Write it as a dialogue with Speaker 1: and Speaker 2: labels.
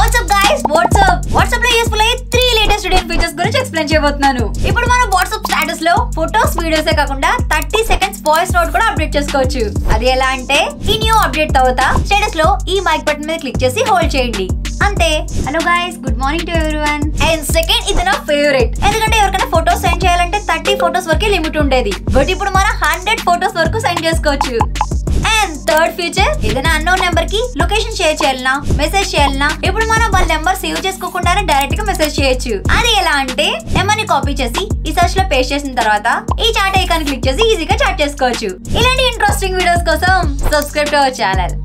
Speaker 1: WhatsApp guys WhatsApp WhatsApp లో useful అయ్యే three latest student features గురించి ఎక్స్ప్లెయిన్ చేయబోతున్నాను ఇప్పుడు మనం వాట్సాప్ స్టేటస్ లో ఫొటోస్ వీడియోసే కాకుండా థర్టీ సెకండ్స్ వాయిస్ నోట్ కూడా అప్డేట్ చేసుకోవచ్చు అది ఎలా అంటే ఈ న్యూ అప్డేట్ తర్వాత స్టేటస్ లో ఈ మైక్ బటన్ మీద క్లిక్ చేసి హోల్డ్ చేయండి అంతే hello guys good morning to everyone and second ఇది నా ఫేవరెట్ ఎందుకంటే ఎవరికైనా ఫోటోస్ సెండ్ చేయాలంటే థర్టీ ఫోటోస్ వరకే లిమిట్ ఉండేది బట్ ఇప్పుడు మనం హండ్రెడ్ ఫోటోస్ వరకు సెండ్ చేసుకోవచ్చు అండ్ థర్డ్ ఫీచర్ ఏదైనా అన్నోన్ నెంబర్ కి లొకేషన్ షేర్ చేయాలన్నా మెసేజ్ చేయాలన్నా ఇప్పుడు మనం వాళ్ళ నెంబర్ సేవ్ చేసుకోకుండానే డైరెక్ట్ గా మెసేజ్ చేయొచ్చు అది ఎలా అంటే నెంబర్ ని కాపీ చేసి ఈ సర్చ్ లో పేస్ట్ చేసిన తర్వాత ఈ చాట్ ఐకాన్ క్లిక్ చేసి ఈజీగా చాట్ చేసుకోవచ్చు ఇలాంటి ఇంట్రెస్టింగ్ వీడియోస్ కోసం సబ్స్క్రైబ్ టు అవర్ ఛానల్